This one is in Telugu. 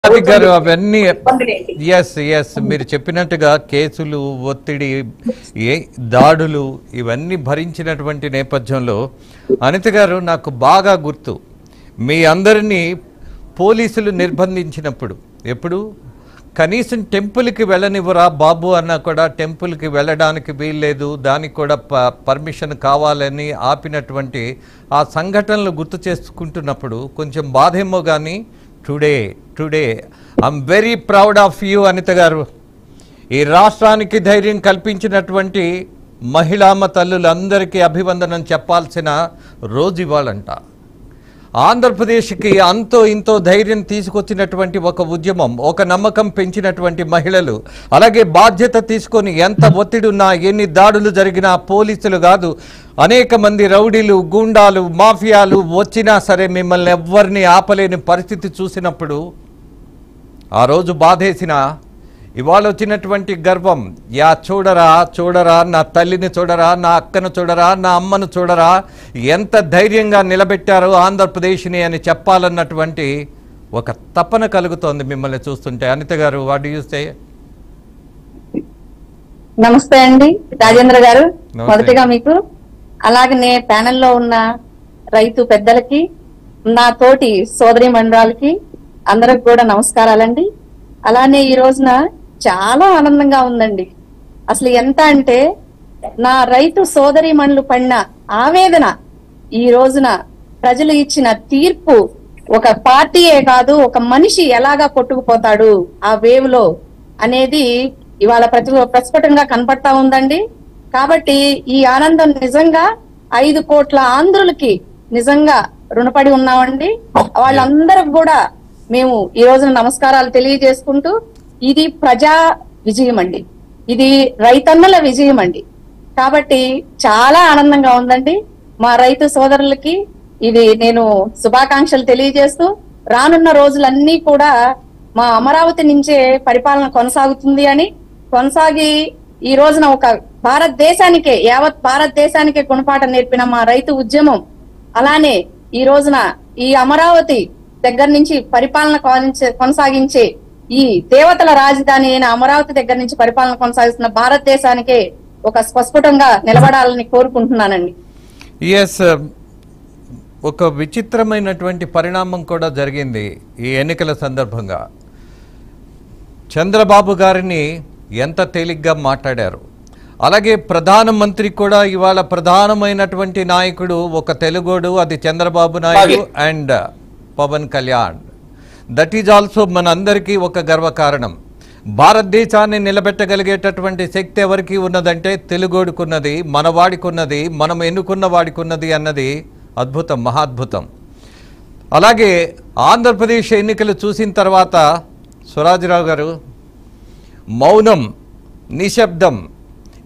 అది గారు అవన్నీ ఇబ్బందులేంటి? ఎస్ ఎస్ మీరు చెప్పినట్టుగా కేసులు ఒత్తిడి ఏ దాడులు ఇవన్నీ భరించినటువంటి నేపథ్యంలో అనిత గారు నాకు బాగా గుర్తు మీ అందరినీ పోలీసులు నిర్బంధించినప్పుడు ఎప్పుడు కనీసం టెంపుల్కి వెళ్ళనివ్వరా బాబు అన్నా కూడా టెంపుల్కి వెళ్ళడానికి వీల్లేదు దానికి కూడా ప పర్మిషన్ కావాలని ఆపినటువంటి ఆ సంఘటనలు గుర్తు చేసుకుంటున్నప్పుడు కొంచెం బాధేమో కానీ today today I'm very proud of you Anitha garu ఈ రాష్ట్రానికి ధైర్యం కల్పించినటువంటి మహిళామ తల్లులందరికీ అభివందనం చెప్పాల్సిన రోజు ఇవాళంట ఆంధ్రప్రదేశ్కి అంతో ఇంతో ధైర్యం తీసుకొచ్చినటువంటి ఒక ఉద్యమం ఒక నమ్మకం పెంచినటువంటి మహిళలు అలాగే బాధ్యత తీసుకొని ఎంత ఒత్తిడి ఉన్నా ఎన్ని దాడులు జరిగినా పోలీసులు కాదు అనేక మంది రౌడీలు గూండాలు మాఫియాలు వచ్చినా సరే మిమ్మల్ని ఎవ్వరిని ఆపలేని పరిస్థితి చూసినప్పుడు ఆ రోజు బాధేసిన ఇవాళ వచ్చినటువంటి గర్వం యా చూడరా చూడరా నా తల్లిని చూడరా నా అక్కను చూడరా నా అమ్మను చూడరా ఎంత ధైర్యంగా నిలబెట్టారో ఆంధ్రప్రదేశ్ని అని చెప్పాలన్నటువంటి ఒక తపన కలుగుతోంది మిమ్మల్ని చూస్తుంటే అనిత గారు వాట్ చూస్తే నమస్తే అండి రాజేంద్ర గారు నమస్తే. మొదటిగా మీకు అలాగనే ప్యానెల్లో ఉన్న రైతు పెద్దలకి నా తోటి సోదరి మండరాలకి అందరికి కూడా నమస్కారాలండి అలానే ఈ రోజున చాలా ఆనందంగా ఉందండి అసలు ఎంత అంటే నా రైతు సోదరి మండలు పడిన ఆవేదన ఈ రోజున ప్రజలు ఇచ్చిన తీర్పు ఒక పార్టీయే కాదు ఒక మనిషి ఎలాగా కొట్టుకుపోతాడు ఆ వేవ్ లో అనేది ఇవాళ ప్రతి ప్రస్ఫుటంగా కనపడతా ఉందండి కాబట్టి ఈ ఆనందం నిజంగా ఐదు కోట్ల ఆంధ్రులకి నిజంగా రుణపడి ఉన్నామండి వాళ్ళందరికి కూడా మేము ఈ రోజున నమస్కారాలు తెలియజేసుకుంటూ ఇది ప్రజా విజయం అండి ఇది రైతన్నల విజయం అండి కాబట్టి చాలా ఆనందంగా ఉందండి మా రైతు సోదరులకి ఇది నేను శుభాకాంక్షలు తెలియజేస్తూ రానున్న రోజులన్నీ కూడా మా అమరావతి నుంచే పరిపాలన కొనసాగుతుంది అని కొనసాగి ఈ రోజున ఒక భారతదేశానికే యావత్ భారతదేశానికే గుణపాఠం నేర్పిన మా రైతు ఉద్యమం అలానే ఈ రోజున ఈ అమరావతి దగ్గర నుంచి పరిపాలన కొనస- కొనసాగించే ఈ దేవతల రాజధాని అయిన అమరావతి దగ్గర నుంచి పరిపాలన కొనసాగిస్తున్న భారతదేశానికే ఒక స్పష్టంగా నిలబడాలని కోరుకుంటున్నానండి ఎస్ ఒక విచిత్రమైనటువంటి పరిణామం కూడా జరిగింది ఈ ఎన్నికల సందర్భంగా చంద్రబాబు గారిని ఎంత తేలిగ్గా మాట్లాడారు అలాగే ప్రధానమంత్రి కూడా ఇవాళ ప్రధానమైనటువంటి నాయకుడు ఒక తెలుగోడు అది Chandrababu Naidu and Pawan Kalyan that is also మనందరికీ ఒక గర్వకారణం భారతదేశాన్ని నిలబెట్టగలిగేటటువంటి శక్తి ఎవరికి ఉన్నదంటే తెలుగోడుకున్నది మనవాడికున్నది మనం ఎన్నుకున్న వాడికున్నది అన్నది అద్భుతం మహాద్భుతం అలాగే ఆంధ్రప్రదేశ్ ఎన్నికలు చూసిన తర్వాత స్వరాజరావు గారు మౌనం నిశ్శబ్దం